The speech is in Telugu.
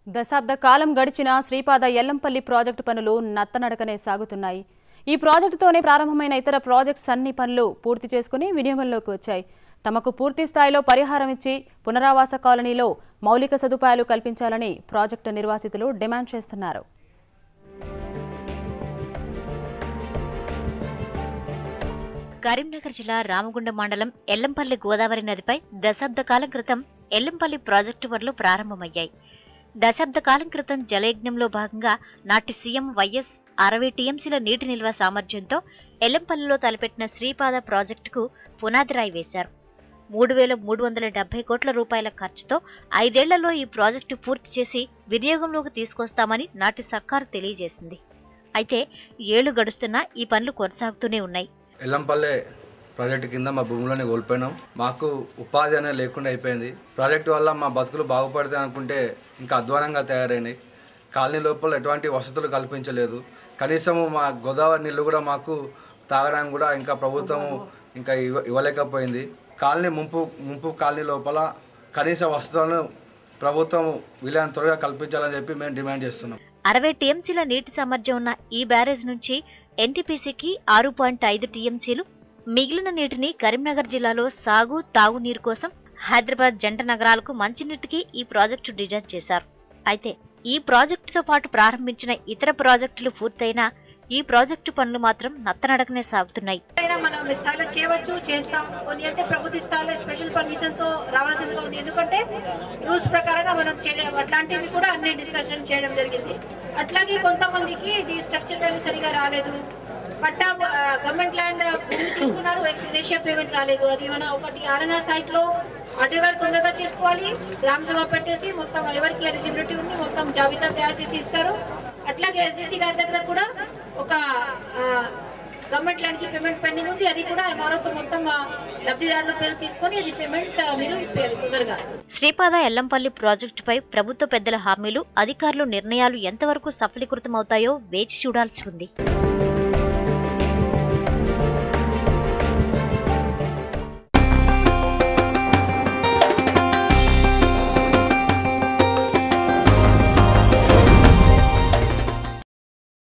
దశాబ్ద కాలం గడిచిన శ్రీపాద ఎల్లంపల్లి ప్రాజెక్టు పనులు నత్తనడకనే సాగుతున్నాయి ఈ ప్రాజెక్టుతోనే ప్రారంభమైన ఇతర ప్రాజెక్ట్స్ అన్ని పనులు పూర్తి చేసుకుని వినియోగంలోకి వచ్చాయి తమకు పూర్తి స్థాయిలో పరిహారం ఇచ్చి పునరావాస కాలనీలో మౌలిక సదుపాయాలు కల్పించాలని ప్రాజెక్టు నిర్వాసితులు డిమాండ్ చేస్తున్నారు కరీంనగర్ జిల్లా రామగుండం మండలం ఎల్లంపల్లి గోదావరి నదిపై దశాబ్ద కాలం క్రితం ఎల్లంపల్లి ప్రాజెక్టు పనులు ప్రారంభమయ్యాయి దశాబ్ద కాలం క్రితం జలయజ్ఞంలో భాగంగా నాటి సీఎం వైఎస్ అరవై టీఎంసీల నీటి నిల్వ సామర్థ్యంతో ఎల్లంపల్లిలో తలపెట్టిన శ్రీపాద ప్రాజెక్టుకు పునాది రాయి వేశారు మూడు వేల మూడు వందల డెబ్బై కోట్ల రూపాయల ఖర్చుతో ఐదేళ్లలో ఈ ప్రాజెక్టు పూర్తి చేసి వినియోగంలోకి తీసుకొస్తామని నాటి సర్కారు తెలియజేసింది అయితే ఏళ్లు గడుస్తున్నా ఈ పనులు కొనసాగుతూనే ఉన్నాయి ఎల్లంపల్లె ప్రాజెక్టు కింద మా భూములని కోల్పోయినాం మాకు ఉపాధి అనేది లేకుండా అయిపోయింది ప్రాజెక్టు వల్ల మా బతుకులు బాగుపడతాయి అనుకుంటే ఇంకా అధ్వానంగా తయారైనాయి కాలనీ లోపల ఎటువంటి వసతులు కల్పించలేదు కనీసం మా గోదావరి నీళ్ళు కూడా మాకు తాగడానికి కూడా ఇంకా ప్రభుత్వం ఇంకా ఇవ్వ ఇవ్వలేకపోయింది కాలనీ ముంపు ముంపు కాలనీ లోపల కనీస వసతులను ప్రభుత్వం వీలైన త్వరగా కల్పించాలని చెప్పి మేము డిమాండ్ చేస్తున్నాం అరవై టీఎంసీల నీటి సామర్థ్యం ఉన్న ఈ బ్యారేజ్ నుంచి ఎన్టీపీసీకి ఆరు పాయింట్ ఐదు టీఎంసీలు మిగిలిన నీటిని కరీంనగర్ జిల్లాలో సాగు తాగునీరు కోసం హైదరాబాద్ జంట నగరాలకు మంచినీటికి ఈ ప్రాజెక్టు డిజైన్ చేశారు అయితే ఈ ప్రాజెక్టుతో పాటు ప్రారంభించిన ఇతర ప్రాజెక్టులు పూర్తయినా ఈ ప్రాజెక్టు పనులు మాత్రం నత్తనడకనే సాగుతున్నాయి అయినా మనం స్థాయిలో చేయవచ్చు చేస్తాం కొన్ని అంటే ప్రభుత్వ స్థాయిలో స్పెషల్ పర్మిషన్ తో రావాల్సిందిగా ఉంది ఎందుకంటే రూల్స్ ప్రకారంగా మనం చేయలేము అట్లాంటివి కూడా అన్ని డిస్కషన్ చేయడం జరిగింది అట్లాగే కొంతమందికి ఇది స్ట్రక్చర్ వాల్యూ సరిగా రాలేదు పట్టా గవర్నమెంట్ ల్యాండ్ భూమి తీసుకున్నారు ఎక్స్గ్రేషియా పేమెంట్ రాలేదు అది మన ఒకటి ఆర్ఎన్ఆర్ సైట్ లో అడ్డగారు తొందరగా చేసుకోవాలి గ్రామ సభ పెట్టేసి మొత్తం ఎవరికి ఎలిజిబిలిటీ ఉంది మొత్తం జాబితా తయారు చేసి ఇస్తారు అట్లాగే ఎస్డిసి గారి దగ్గర కూడా ఒక గవర్నమెంట్ ల్యాండ్ కి పేమెంట్ పెండింగ్ ఉంది అది కూడా ఎంఆర్ఓతో మొత్తం ఆ, లబ్ధిదారుల పేరు తీసుకొని అది పేమెంట్ మీరు ఇప్పేయాలి తొందరగా శ్రీపాద ఎల్లంపల్లి ప్రాజెక్టుపై ప్రభుత్వ పెద్దల హామీలు అధికారులు నిర్ణయాలు ఎంతవరకు సఫలీకృతమవుతాయో వేచి చూడాల్సి ఉంది